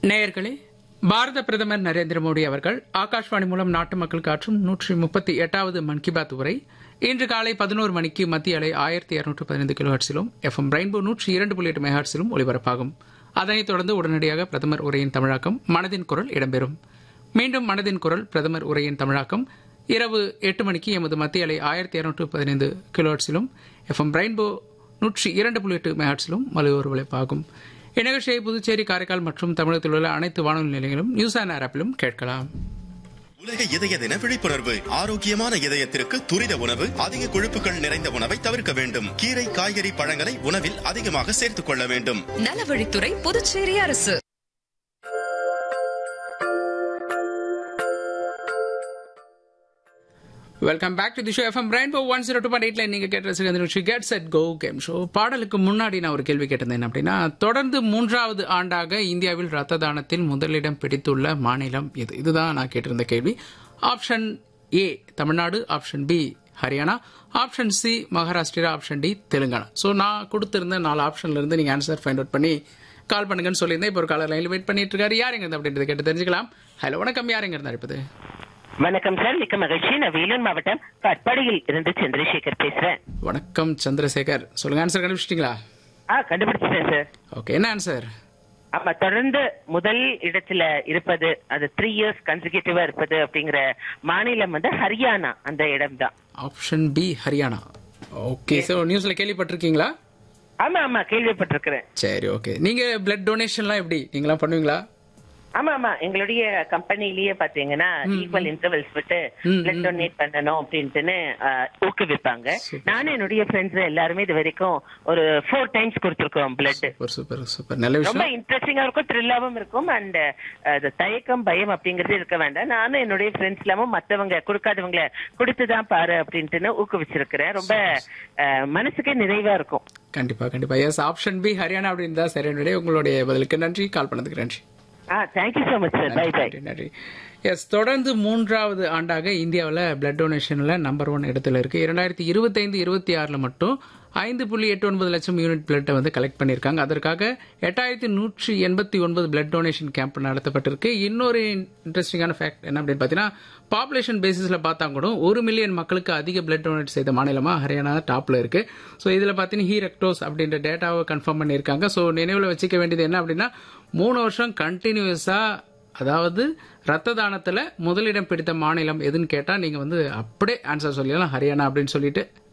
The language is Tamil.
நேயர்களே பாரத பிரதமர் நரேந்திர மோடி அவர்கள் ஆகாஷ்வாணி மூலம் நாட்டு மக்களுக்கு ஆற்றும் நூற்றி முப்பத்தி எட்டாவது மன் கி பாத் உரை இன்று காலை பதினோரு மணிக்கு மத்திய அலை ஆயிரத்தி இருநூற்று பதினைந்து கிலோ ஹர்ட்ஸிலும் எஃப்எம் ரெயின்போ நூற்றி இரண்டு புள்ளி எட்டு மெகாஹர்ட்ஸிலும் ஒலிபரப்பாகும் அதனைத் தொடர்ந்து உடனடியாக பிரதமர் உரையின் தமிழாக்கம் மனதின் குரல் இடம்பெறும் மீண்டும் மனதின் குரல் பிரதமர் உரையின் தமிழாக்கம் இரவு எட்டு மணிக்கு எமது மத்திய அலை ஆயிரத்தி இருநூற்று பதினைந்து கிலோ ஹர்ட்ஸிலும் எஃப்எம் ரெயின்போ நூற்றி இரண்டு புள்ளி எட்டு மெகாஹர்ட்ஸிலும் மொழி ஒலிபரப்பாகும் இந்நிகழ்ச்சியை புதுச்சேரி காரைக்கால் மற்றும் தமிழகத்தில் உள்ள அனைத்து வானொலி நிலையங்களும் நியூஸ் ஆன் ஆப்பிலும் கேட்கலாம் உலக இதய தின விழிப்புணர்வு ஆரோக்கியமான இதயத்திற்கு துரித உணவு அதிக கொழுப்புகள் நிறைந்த உணவை தவிர்க்க வேண்டும் கீரை காய்கறி பழங்களை உணவில் அதிகமாக சேர்த்துக் கொள்ள வேண்டும் நலவழித்துறை புதுச்சேரி அரசு welcome back to the show FM rainbow one zero two point எயிட்ல நீங்க கேட்ட ரசிகர் நிகழ்ச்சி get set go game show பாடலுக்கு முன்னாடி நான் ஒரு கேள்வி கேட்டிருந்தேன் அப்படின்னா தொடர்ந்து மூன்றாவது ஆண்டாக இந்தியாவில் ரத்த தானத்தில் முதலிடம் பிடித்துள்ள மாநிலம் எது இதுதான் நான் கேட்டிருந்த கேள்வி option A Tamil Nadu option B Haryana option C Maharashtra option D Telangana so நான் கொடுத்திருந்த நாலு ஆப்ஷன்ல இருந்து நீங்க ஆன்சர் ஃபைண்ட் அவுட் பண்ணி கால் பண்ணுங்கன்னு சொல்லியிருந்தேன் இப்போ ஒரு காலர் லைன்ல வெயிட் பண்ணிட்டு இருக்காரு யாருங்க இருந்து அப்படின்றத கேட்டு தெரிஞ்சுக்கலாம் ஹலோ வணக்கம் யாருங்க இருந்தா இருப்பது வணக்கம் சார் மிக்க மகிழ்ச்சி நான் வேலூர் மாவட்டம் கட்பாடியில் இருந்து சந்திரசேகர் பேசுறேன் வணக்கம் சந்திரசேகர் சொல்லுங்க ஆன்சர் கண்டுபிடிச்சிட்டீங்களா ஆ கண்டுபிடிச்சிட்டேன் சார் ஓகே என்ன ஆன்சர் ஆமா தொடர்ந்து முதல் இடத்துல இருப்பது அது த்ரீ இயர்ஸ் கன்சிகூட்டிவா இருப்பது அப்படிங்கிற மாநிலம் வந்து ஹரியானா அந்த இடம் தான் option B Haryana okay so நியூஸ்ல கேள்விப்பட்டிருக்கீங்களா ஆமா ஆமா கேள்விப்பட்டிருக்கிறேன் சரி ஓகே நீங்க பிளட் டொனேஷன்லாம் எப்படி நீங்களாம் பண்ணுவீங்களா ஆமா ஆமா எங்களுடைய கம்பெனிலேயே பாத்தீங்கன்னா ஈக்குவல் இன்டர்வல்ஸ் விட்டு பிளட் டொனேட் பண்ணணும் அப்படின்ட்டுன்னு ஆ, ஊக்குவிப்பாங்க நானும் என்னுடைய ஃப்ரெண்ட்ஸ் எல்லாருமே இது வரைக்கும் ஒரு ஃபோர் டைம்ஸ் கொடுத்துருக்கோம் பிளட் சூப்பர் சூப்பர் சூப்பர் நல்ல ரொம்ப விஷயம் இன்ட்ரெஸ்டிங்கா இருக்கும் த்ரில்லாவும் இருக்கும் அண்ட் அது தயக்கம் பயம் அப்படிங்கறது இருக்க வேண்டாம் நானும் என்னுடைய ஃப்ரெண்ட்ஸ் எல்லாமும் மத்தவங்க கொடுக்காதவங்கள கொடுத்துதான் பாரு அப்படின்ட்டுன்னு ஊக்குவிச்சிருக்கிறேன் ரொம்ப அஹ், மனசுக்கே நிறைவா இருக்கும் கண்டிப்பா கண்டிப்பா எஸ் ஆப்ஷன் பி ஹரியானா அப்படின்னு தான் சரி என்னுடைய உங்களுடைய பதிலுக்கு நன்றி கால் பண்ணதுக்கு நன்றி ஆ thank you so much sir bye bye நன்றி நன்றி எஸ் தொடர்ந்து மூன்றாவது ஆண்டாக இந்தியாவில் பிளட் டொனேஷன்ல நம்பர் ஒன் இடத்துல இருக்கு இரண்டாயிரத்தி இருபத்தைந்து இருபத்தி ஆறுல மட்டும் ஐந்து புள்ளி எட்டு ஒன்பது லட்சம் யூனிட் பிளட்டை வந்து கலெக்ட் பண்ணியிருக்காங்க அதற்காக எட்டாயிரத்தி நூற்றி எண்பத்தி ஒன்பது பிளட் டொனேஷன் கேம்ப் நடத்தப்பட்டிருக்கு இன்னொரு இன்ட்ரெஸ்டிங்கான ஃபேக்ட் என்ன அப்படின்னு பார்த்தீங்கன்னா பாப்புலேஷன் பேசிஸ்ல பார்த்தா கூட ஒரு மில்லியன் மக்களுக்கு அதிக பிளட் டொனேட் செய்த மாநிலமா ஹரியானா டாப்ல இருக்கு ஸோ இதுல பார்த்தீங்கன்னா ஹீ ரெக்டோஸ் அப்படின்ற டேட்டாவை கன்ஃபார்ம் பண்ணியிருக்காங்க ஸோ நினைவில் வச்சுக்க வேண்டியது என்ன அப்படின்னா மூணு வருஷம் கண்டினியூஸா அதாவது ரத்த தானத்துல முதலிடம் பிடித்த மாநிலம் எதுன்னு கேட்டா நீங்க வந்து அப்படியே ஆன்சர் சொல்லிடலாம் ஹரியானா அப்படின்னு சொல்லிட்டு